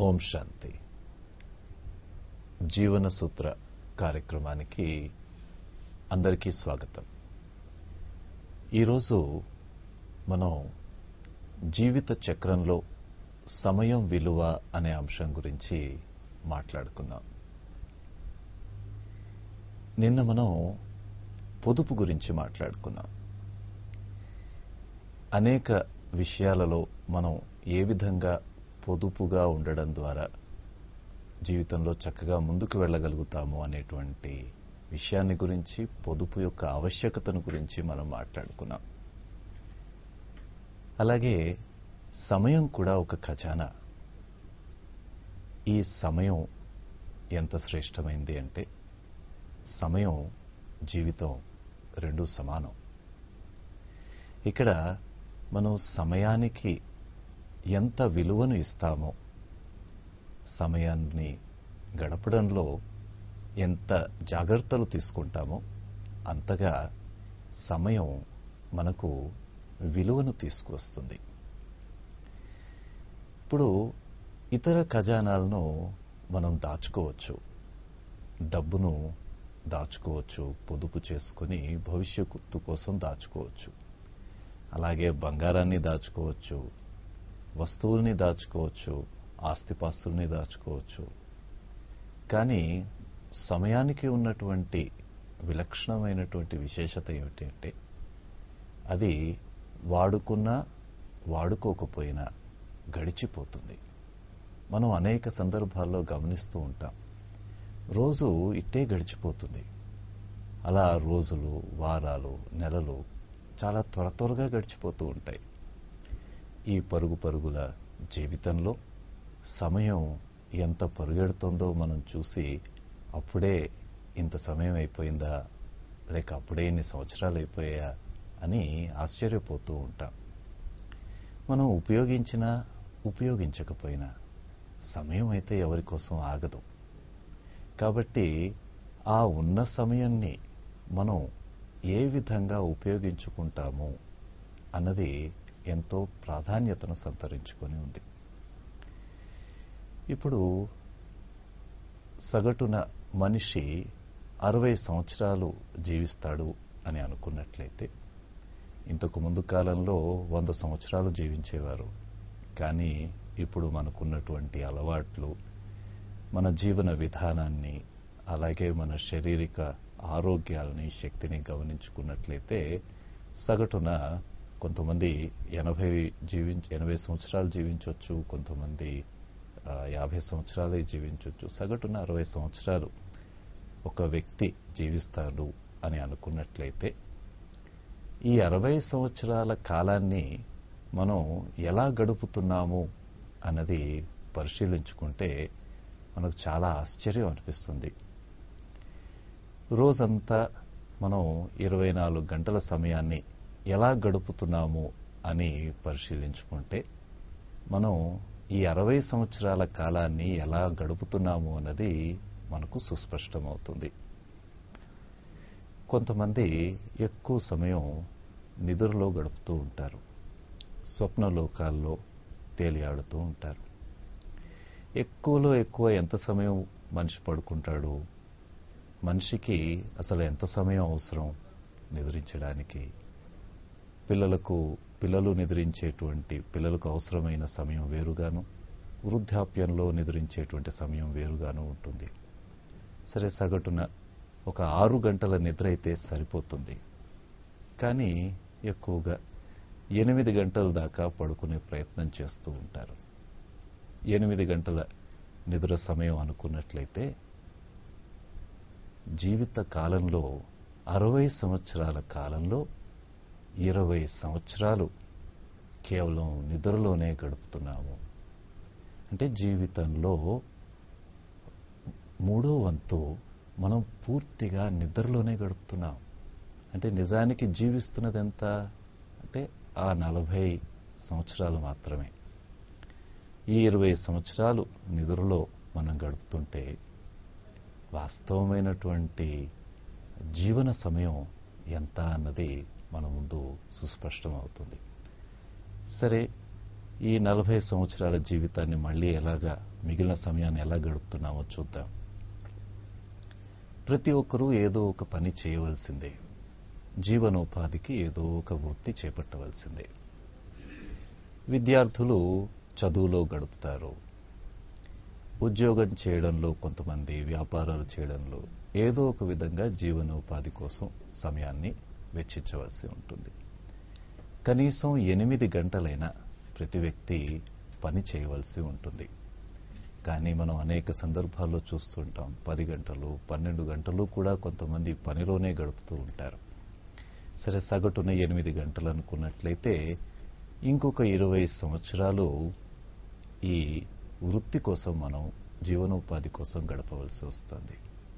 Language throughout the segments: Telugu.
ఓం శాంతి జీవన సూత్ర కార్యక్రమానికి అందరికీ స్వాగతం ఈరోజు మనం జీవిత చక్రంలో సమయం విలువ అనే అంశం గురించి మాట్లాడుకుందాం నిన్న మనం పొదుపు గురించి మాట్లాడుకున్నాం అనేక విషయాలలో మనం ఏ విధంగా పొదుపుగా ఉండడం ద్వారా జీవితంలో చక్కగా ముందుకు వెళ్ళగలుగుతాము అనేటువంటి విషయాన్ని గురించి పొదుపు యొక్క ఆవశ్యకతను గురించి మనం మాట్లాడుకున్నాం అలాగే సమయం కూడా ఒక ఖజానా ఈ సమయం ఎంత శ్రేష్టమైంది అంటే సమయం జీవితం రెండు సమానం ఇక్కడ మనం సమయానికి ఎంత విలువను ఇస్తామో సమయాన్ని గడపడంలో ఎంత జాగ్రత్తలు తీసుకుంటామో అంతగా సమయం మనకు విలువను తీసుకువస్తుంది ఇప్పుడు ఇతర ఖజానాలను మనం దాచుకోవచ్చు డబ్బును దాచుకోవచ్చు పొదుపు చేసుకుని భవిష్యత్తు కోసం దాచుకోవచ్చు అలాగే బంగారాన్ని దాచుకోవచ్చు వస్తువుల్ని దాచుకోవచ్చు ఆస్తిపాస్తుల్ని దాచుకోవచ్చు కానీ సమయానికి ఉన్నటువంటి విలక్షణమైనటువంటి విశేషత ఏమిటంటే అది వాడుకున్నా వాడుకోకపోయినా గడిచిపోతుంది మనం అనేక సందర్భాల్లో గమనిస్తూ ఉంటాం రోజు ఇట్టే గడిచిపోతుంది అలా రోజులు వారాలు నెలలు చాలా త్వర త్వరగా గడిచిపోతూ ఉంటాయి ఈ పరుగు పరుగుల జీవితంలో సమయం ఎంత పరుగెడుతుందో మనం చూసి అప్పుడే ఇంత సమయం అయిపోయిందా లేక అప్పుడే ఇన్ని సంవత్సరాలు అయిపోయా అని ఆశ్చర్యపోతూ ఉంటాం మనం ఉపయోగించినా ఉపయోగించకపోయినా సమయం అయితే ఎవరి కోసం ఆగదు కాబట్టి ఆ ఉన్న సమయాన్ని మనం ఏ విధంగా ఉపయోగించుకుంటాము అన్నది ఎంతో ప్రాధాన్యతను సంతరించుకొని ఉంది ఇప్పుడు సగటున మనిషి అరవై సంవత్సరాలు జీవిస్తాడు అని అనుకున్నట్లయితే ఇంతకు ముందు కాలంలో వంద సంవత్సరాలు జీవించేవారు కానీ ఇప్పుడు మనకున్నటువంటి అలవాట్లు మన జీవన విధానాన్ని అలాగే మన శారీరక ఆరోగ్యాలని శక్తిని గమనించుకున్నట్లయితే సగటున కొంతమంది ఎనభై జీవించ ఎనభై సంవత్సరాలు జీవించవచ్చు కొంతమంది యాభై సంవత్సరాలే జీవించవచ్చు సగటున అరవై సంవత్సరాలు ఒక వ్యక్తి జీవిస్తాడు అని అనుకున్నట్లయితే ఈ అరవై సంవత్సరాల కాలాన్ని మనం ఎలా గడుపుతున్నాము అన్నది పరిశీలించుకుంటే మనకు చాలా ఆశ్చర్యం అనిపిస్తుంది రోజంతా మనం ఇరవై నాలుగు గంటల సమయాన్ని ఎలా గడుపుతున్నాము అని పరిశీలించుకుంటే మనం ఈ అరవై సంవత్సరాల కాలాన్ని ఎలా గడుపుతున్నాము అన్నది మనకు సుస్పష్టమవుతుంది కొంతమంది ఎక్కువ సమయం నిద్రలో గడుపుతూ ఉంటారు స్వప్నలోకాల్లో తేలియాడుతూ ఉంటారు ఎక్కువలో ఎక్కువ ఎంత సమయం మనిషి పడుకుంటాడు మనిషికి అసలు ఎంత సమయం అవసరం నిద్రించడానికి పిల్లలకు పిల్లలు నిద్రించేటువంటి పిల్లలకు అవసరమైన సమయం వేరుగాను వృద్ధాప్యంలో నిద్రించేటువంటి సమయం వేరుగాను ఉంటుంది సరే సగటున ఒక ఆరు గంటల నిద్ర అయితే సరిపోతుంది కానీ ఎక్కువగా ఎనిమిది గంటల దాకా పడుకునే ప్రయత్నం చేస్తూ ఉంటారు ఎనిమిది గంటల నిద్ర సమయం అనుకున్నట్లయితే జీవిత కాలంలో అరవై సంవత్సరాల కాలంలో ఇరవై సంవత్సరాలు కేవలం నిద్రలోనే గడుపుతున్నాము అంటే జీవితంలో మూడో వంతు మనం పూర్తిగా నిద్రలోనే గడుపుతున్నాం అంటే నిజానికి జీవిస్తున్నది ఎంత అంటే ఆ నలభై సంవత్సరాలు మాత్రమే ఈ ఇరవై సంవత్సరాలు నిద్రలో మనం గడుపుతుంటే వాస్తవమైనటువంటి జీవన సమయం ఎంత అన్నది మన ముందు సుస్పష్టమవుతుంది సరే ఈ నలభై సంవత్సరాల జీవితాన్ని మళ్ళీ ఎలాగా మిగిలిన సమయాన్ని ఎలా గడుపుతున్నామో చూద్దాం ప్రతి ఒక్కరూ ఏదో ఒక పని చేయవలసిందే జీవనోపాధికి ఏదో ఒక వృత్తి చేపట్టవలసిందే విద్యార్థులు చదువులో గడుపుతారు ఉద్యోగం చేయడంలో కొంతమంది వ్యాపారాలు చేయడంలో ఏదో ఒక విధంగా జీవనోపాధి కోసం సమయాన్ని వెచ్చించవలసి ఉంటుంది కనీసం ఎనిమిది గంటలైనా ప్రతి వ్యక్తి పని చేయవలసి ఉంటుంది కానీ మనం అనేక సందర్భాల్లో చూస్తుంటాం పది గంటలు పన్నెండు గంటలు కూడా కొంతమంది పనిలోనే గడుపుతూ ఉంటారు సరే సగటున ఎనిమిది గంటలు అనుకున్నట్లయితే ఇంకొక ఇరవై సంవత్సరాలు ఈ వృత్తి కోసం మనం జీవనోపాధి కోసం గడపవలసి వస్తుంది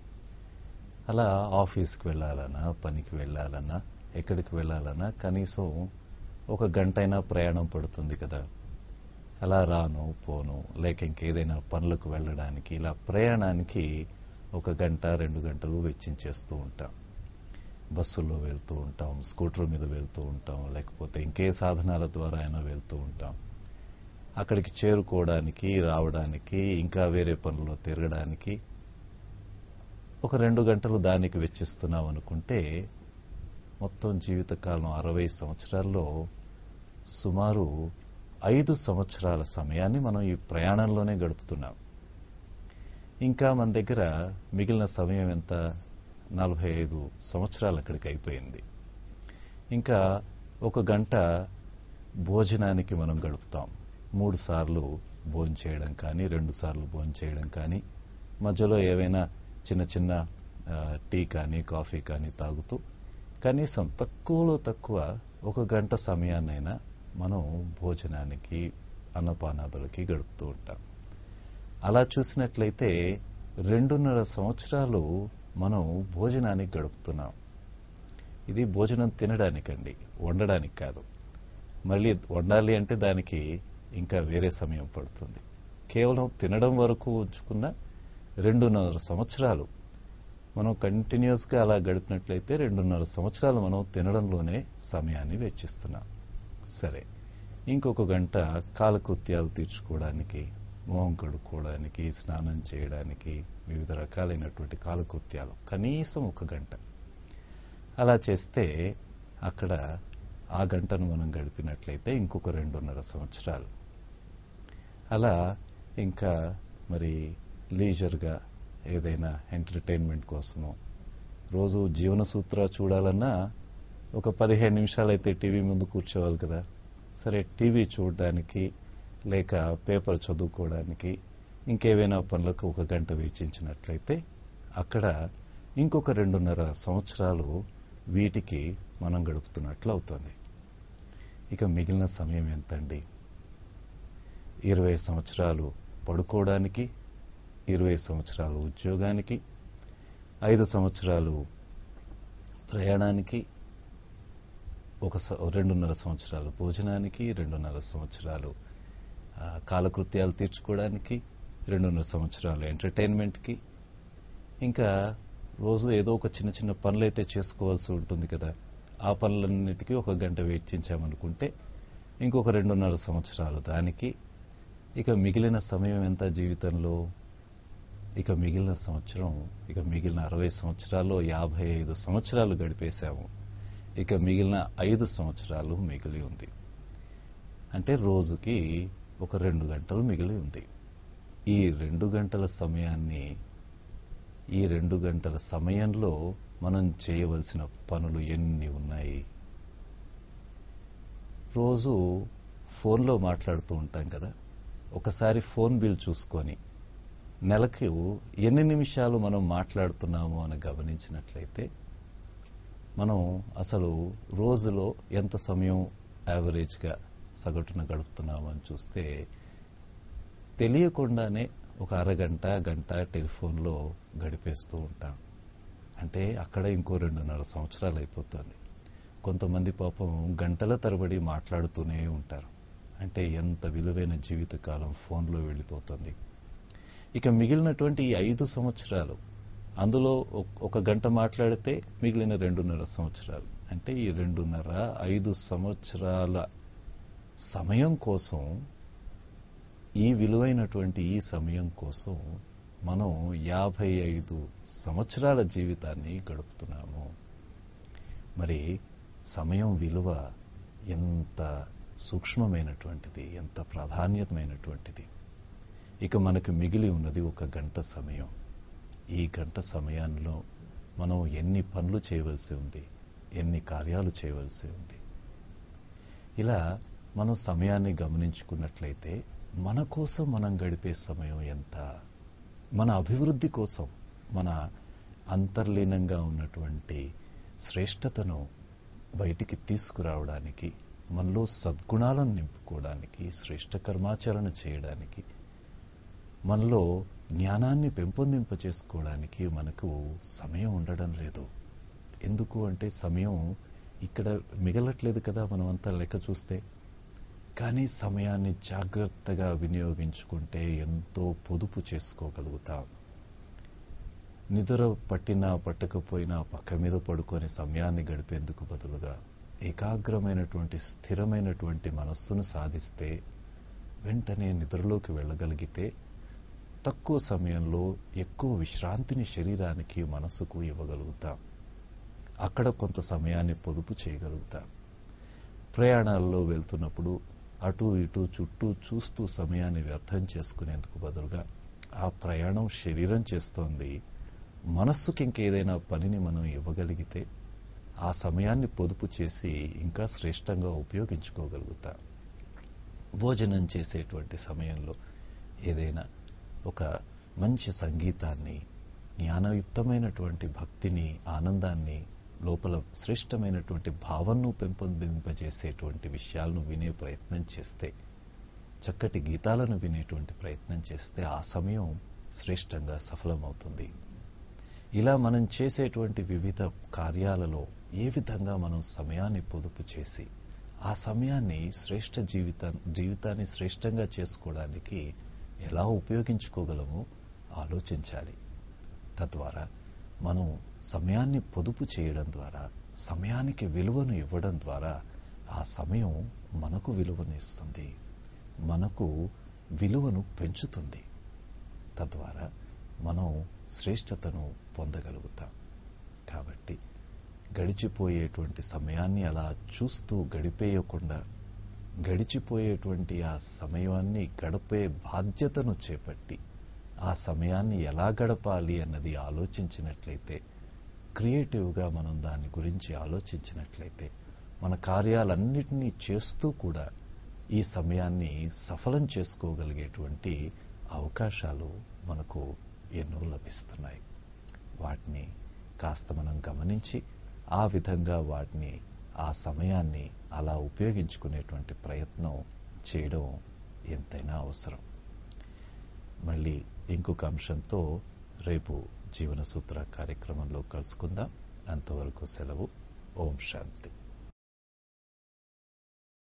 అలా ఆఫీస్కి వెళ్ళాలన్నా పనికి వెళ్ళాలన్నా ఎక్కడికి వెళ్ళాలన్నా కనీసం ఒక గంటైనా ప్రయాణం పడుతుంది కదా అలా రాను పోను లేక ఇంకేదైనా పనులకు వెళ్ళడానికి ఇలా ప్రయాణానికి ఒక గంట రెండు గంటలు వెచ్చించేస్తూ ఉంటాం బస్సుల్లో వెళ్తూ ఉంటాం స్కూటర్ మీద వెళ్తూ ఉంటాం లేకపోతే ఇంకే సాధనాల ద్వారా అయినా వెళ్తూ ఉంటాం అక్కడికి చేరుకోవడానికి రావడానికి ఇంకా వేరే పనుల్లో తిరగడానికి ఒక రెండు గంటలు దానికి వెచ్చిస్తున్నాం అనుకుంటే మొత్తం జీవితకాలం అరవై సంవత్సరాల్లో సుమారు ఐదు సంవత్సరాల సమయాన్ని మనం ఈ ప్రయాణంలోనే గడుపుతున్నాం ఇంకా మన దగ్గర మిగిలిన సమయం ఎంత నలభై ఐదు సంవత్సరాలు అక్కడికి అయిపోయింది ఇంకా ఒక గంట భోజనానికి మనం గడుపుతాం మూడు సార్లు భోజనం చేయడం కానీ రెండు సార్లు భోజనం చేయడం కానీ మధ్యలో ఏవైనా చిన్న చిన్న టీ కానీ కాఫీ కానీ తాగుతూ కనీసం తక్కువలో తక్కువ ఒక గంట సమయాన్నైనా మనం భోజనానికి అన్నపానాదులకి గడుపుతూ ఉంటాం అలా చూసినట్లయితే రెండున్నర సంవత్సరాలు మనం భోజనానికి గడుపుతున్నాం ఇది భోజనం తినడానికండి వండడానికి కాదు మళ్ళీ వండాలి అంటే దానికి ఇంకా వేరే సమయం పడుతుంది కేవలం తినడం వరకు ఉంచుకున్న రెండున్నర సంవత్సరాలు మనం కంటిన్యూస్గా అలా గడిపినట్లయితే రెండున్నర సంవత్సరాలు మనం తినడంలోనే సమయాన్ని వెచ్చిస్తున్నాం సరే ఇంకొక గంట కాలకృత్యాలు తీర్చుకోవడానికి మొహం కడుక్కోవడానికి స్నానం చేయడానికి వివిధ రకాలైనటువంటి కాలకృత్యాలు కనీసం ఒక గంట అలా చేస్తే అక్కడ ఆ గంటను మనం గడిపినట్లయితే ఇంకొక రెండున్నర సంవత్సరాలు అలా ఇంకా మరి లీజర్గా ఏదైనా ఎంటర్టైన్మెంట్ కోసమో రోజు జీవన సూత్ర చూడాలన్నా ఒక పదిహేను నిమిషాలైతే టీవీ ముందు కూర్చోవాలి కదా సరే టీవీ చూడడానికి లేక పేపర్ చదువుకోవడానికి ఇంకేవైనా పనులకు ఒక గంట వెచ్చించినట్లయితే అక్కడ ఇంకొక రెండున్నర సంవత్సరాలు వీటికి మనం గడుపుతున్నట్లు అవుతుంది ఇక మిగిలిన సమయం ఎంతండి ఇరవై సంవత్సరాలు పడుకోవడానికి ఇరవై సంవత్సరాలు ఉద్యోగానికి ఐదు సంవత్సరాలు ప్రయాణానికి ఒక రెండున్నర సంవత్సరాలు భోజనానికి రెండున్నర సంవత్సరాలు కాలకృత్యాలు తీర్చుకోవడానికి రెండున్నర సంవత్సరాలు ఎంటర్టైన్మెంట్కి ఇంకా రోజు ఏదో ఒక చిన్న చిన్న పనులైతే చేసుకోవాల్సి ఉంటుంది కదా ఆ పనులన్నిటికీ ఒక గంట వెచ్చించామనుకుంటే ఇంకొక రెండున్నర సంవత్సరాలు దానికి ఇక మిగిలిన సమయం ఎంత జీవితంలో ఇక మిగిలిన సంవత్సరం ఇక మిగిలిన అరవై సంవత్సరాల్లో యాభై ఐదు సంవత్సరాలు గడిపేశాము ఇక మిగిలిన ఐదు సంవత్సరాలు మిగిలి ఉంది అంటే రోజుకి ఒక రెండు గంటలు మిగిలి ఉంది ఈ రెండు గంటల సమయాన్ని ఈ రెండు గంటల సమయంలో మనం చేయవలసిన పనులు ఎన్ని ఉన్నాయి రోజు ఫోన్లో మాట్లాడుతూ ఉంటాం కదా ఒకసారి ఫోన్ బిల్ చూసుకొని నెలకు ఎన్ని నిమిషాలు మనం మాట్లాడుతున్నాము అని గమనించినట్లయితే మనం అసలు రోజులో ఎంత సమయం యావరేజ్గా సగటున గడుపుతున్నాము అని చూస్తే తెలియకుండానే ఒక అరగంట గంట టెలిఫోన్లో గడిపేస్తూ ఉంటాం అంటే అక్కడ ఇంకో రెండున్నర సంవత్సరాలు అయిపోతుంది కొంతమంది పాపం గంటల తరబడి మాట్లాడుతూనే ఉంటారు అంటే ఎంత విలువైన జీవితకాలం ఫోన్లో వెళ్ళిపోతుంది ఇక మిగిలినటువంటి ఈ ఐదు సంవత్సరాలు అందులో ఒక గంట మాట్లాడితే మిగిలిన రెండున్నర సంవత్సరాలు అంటే ఈ రెండున్నర ఐదు సంవత్సరాల సమయం కోసం ఈ విలువైనటువంటి ఈ సమయం కోసం మనం యాభై ఐదు సంవత్సరాల జీవితాన్ని గడుపుతున్నాము మరి సమయం విలువ ఎంత సూక్ష్మమైనటువంటిది ఎంత ప్రాధాన్యతమైనటువంటిది ఇక మనకు మిగిలి ఉన్నది ఒక గంట సమయం ఈ గంట సమయంలో మనం ఎన్ని పనులు చేయవలసి ఉంది ఎన్ని కార్యాలు చేయవలసి ఉంది ఇలా మనం సమయాన్ని గమనించుకున్నట్లయితే మన కోసం మనం గడిపే సమయం ఎంత మన అభివృద్ధి కోసం మన అంతర్లీనంగా ఉన్నటువంటి శ్రేష్టతను బయటికి తీసుకురావడానికి మనలో సద్గుణాలను నింపుకోవడానికి శ్రేష్ట కర్మాచరణ చేయడానికి మనలో జ్ఞానాన్ని పెంపొందింపచేసుకోవడానికి మనకు సమయం ఉండడం లేదు ఎందుకు అంటే సమయం ఇక్కడ మిగలట్లేదు కదా మనమంతా లెక్క చూస్తే కానీ సమయాన్ని జాగ్రత్తగా వినియోగించుకుంటే ఎంతో పొదుపు చేసుకోగలుగుతాం నిద్ర పట్టినా పట్టకపోయినా పక్క మీద పడుకొని సమయాన్ని గడిపేందుకు బదులుగా ఏకాగ్రమైనటువంటి స్థిరమైనటువంటి మనస్సును సాధిస్తే వెంటనే నిద్రలోకి వెళ్ళగలిగితే తక్కువ సమయంలో ఎక్కువ విశ్రాంతిని శరీరానికి మనస్సుకు ఇవ్వగలుగుతాం అక్కడ కొంత సమయాన్ని పొదుపు చేయగలుగుతాం ప్రయాణాల్లో వెళ్తున్నప్పుడు అటు ఇటు చుట్టూ చూస్తూ సమయాన్ని వ్యర్థం చేసుకునేందుకు బదులుగా ఆ ప్రయాణం శరీరం చేస్తోంది మనస్సుకి ఇంకేదైనా పనిని మనం ఇవ్వగలిగితే ఆ సమయాన్ని పొదుపు చేసి ఇంకా శ్రేష్టంగా ఉపయోగించుకోగలుగుతాం భోజనం చేసేటువంటి సమయంలో ఏదైనా ఒక మంచి సంగీతాన్ని జ్ఞానయుక్తమైనటువంటి భక్తిని ఆనందాన్ని లోపల శ్రేష్టమైనటువంటి భావనను పెంపొందింపజేసేటువంటి విషయాలను వినే ప్రయత్నం చేస్తే చక్కటి గీతాలను వినేటువంటి ప్రయత్నం చేస్తే ఆ సమయం శ్రేష్టంగా సఫలమవుతుంది ఇలా మనం చేసేటువంటి వివిధ కార్యాలలో ఏ విధంగా మనం సమయాన్ని పొదుపు చేసి ఆ సమయాన్ని శ్రేష్ట జీవిత జీవితాన్ని శ్రేష్టంగా చేసుకోవడానికి ఎలా ఉపయోగించుకోగలమో ఆలోచించాలి తద్వారా మనం సమయాన్ని పొదుపు చేయడం ద్వారా సమయానికి విలువను ఇవ్వడం ద్వారా ఆ సమయం మనకు విలువను ఇస్తుంది మనకు విలువను పెంచుతుంది తద్వారా మనం శ్రేష్టతను పొందగలుగుతాం కాబట్టి గడిచిపోయేటువంటి సమయాన్ని అలా చూస్తూ గడిపేయకుండా గడిచిపోయేటువంటి ఆ సమయాన్ని గడిపే బాధ్యతను చేపట్టి ఆ సమయాన్ని ఎలా గడపాలి అన్నది ఆలోచించినట్లయితే క్రియేటివ్గా మనం దాని గురించి ఆలోచించినట్లయితే మన కార్యాలన్నిటినీ చేస్తూ కూడా ఈ సమయాన్ని సఫలం చేసుకోగలిగేటువంటి అవకాశాలు మనకు ఎన్నో లభిస్తున్నాయి వాటిని కాస్త మనం గమనించి ఆ విధంగా వాటిని ఆ సమయాన్ని అలా ఉపయోగించుకునేటువంటి ప్రయత్నం చేయడం ఎంతైనా అవసరం మళ్ళీ ఇంకొక అంశంతో రేపు జీవన సూత్ర కార్యక్రమంలో కలుసుకుందాం అంతవరకు సెలవు ఓం శాంతి